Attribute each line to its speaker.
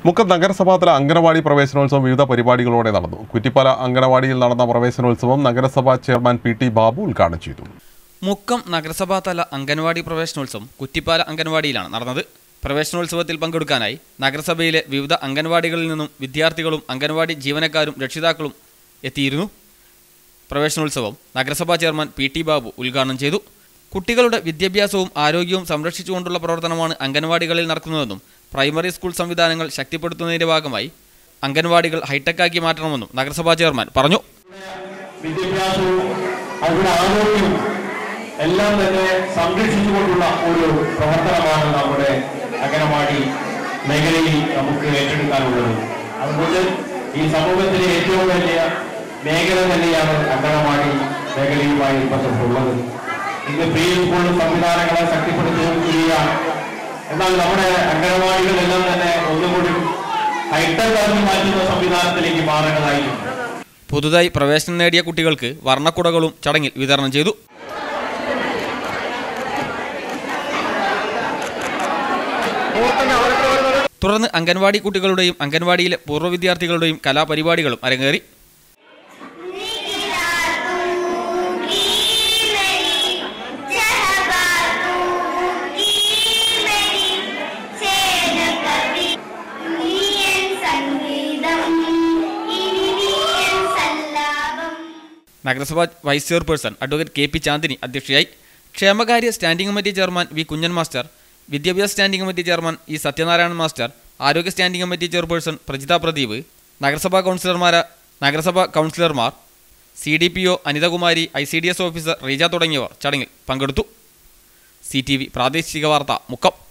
Speaker 1: മുക്കം നഗരസഭാതല അംഗനവാടി പ്രവേശനോത്സവം വിവിധ പരിപാടികളോടെ നടന്നു കുറ്റിപ്പാല അംഗനവാടിയിൽ നടന്ന പ്രവേശനോത്സവം നഗരസഭാ ചെയർമാൻ പി ടി ബാബു ഉദ്ഘാടനം ചെയ്തു
Speaker 2: മുക്കം നഗരസഭാ തല അംഗൻവാടി പ്രവേശനോത്സവം കുറ്റിപ്പാല അംഗൻവാടിയിലാണ് നടന്നത് പ്രവേശനോത്സവത്തിൽ പങ്കെടുക്കാനായി നഗരസഭയിലെ വിവിധ അംഗൻവാടികളിൽ നിന്നും വിദ്യാർത്ഥികളും അംഗൻവാടി ജീവനക്കാരും രക്ഷിതാക്കളും എത്തിയിരുന്നു പ്രവേശനോത്സവം നഗരസഭാ ചെയർമാൻ പി ടി ബാബു ഉദ്ഘാടനം ചെയ്തു കുട്ടികളുടെ വിദ്യാഭ്യാസവും ആരോഗ്യവും സംരക്ഷിച്ചുകൊണ്ടുള്ള പ്രവർത്തനമാണ് അംഗൻവാടികളിൽ നടക്കുന്നതെന്നും പ്രൈമറി സ്കൂൾ സംവിധാനങ്ങൾ ശക്തിപ്പെടുത്തുന്നതിന്റെ ഭാഗമായി അംഗൻവാടികൾ ഹൈടെക്കാക്കി മാറ്റണമെന്നും നഗരസഭാ ചെയർമാൻ പറഞ്ഞു
Speaker 3: വിദ്യാഭ്യാസവും അവരുടെ ആരോഗ്യവും എല്ലാം തന്നെ സംരക്ഷിച്ചുകൊണ്ടുള്ള ഒരു പ്രവർത്തനമാണ് നമ്മുടെ അംഗനവാടി മേഖലയിൽ നമുക്ക് ഏറ്റെടുക്കാനുള്ളത് അതുകൊണ്ട് ഈ സമൂഹത്തിലെ ഏറ്റവും വലിയ മേഖല തന്നെയാണ് അംഗനവാടി മേഖലയുമായി ബന്ധപ്പെട്ടുള്ളത് ഇന്ന് പ്രീ സ്കൂൾ സംവിധാനങ്ങളെ ശക്തിപ്പെടുത്തുകയാണ് എന്നാൽ നമ്മുടെ അംഗനവാടികളെല്ലാം തന്നെ ഒന്നുകൂടി ഹൈടെക് ആക്കി മാറ്റുന്ന സംവിധാനത്തിലേക്ക് മാറേണ്ടതായിട്ടുണ്ട്
Speaker 2: പുതുതായി പ്രവേശനം നേടിയ കുട്ടികൾക്ക് വർണ്ണക്കുടകളും ചടങ്ങിൽ വിതരണം ചെയ്തു തുടർന്ന് അംഗൻവാടി കുട്ടികളുടെയും അംഗൻവാടിയിലെ പൂർവ്വ വിദ്യാർത്ഥികളുടെയും കലാപരിപാടികളും അരങ്ങേറി നഗരസഭാ vice chairperson advocate K P Chandini അധ്യക്ഷയായി ക്ഷേമകാര്യ standing committee chairman V Kunjan master വിദ്യാഭ്യാസ standing committee chairman E Sathyanarayanan master ആരോഗ്യ standing committee chairperson Prajitha Pradeep നഗരസഭാ കൗൺസിലർമാര നഗരസഭാ കൗൺസിലർമാർ C D P O Anithakumari I C D S officer Reeja തുടങ്ങിയവർ ചടങ്ങിൽ പങ്കെടുത്തു സി ടി വി പ്രാദേശിക വാർത്ത മുക്കം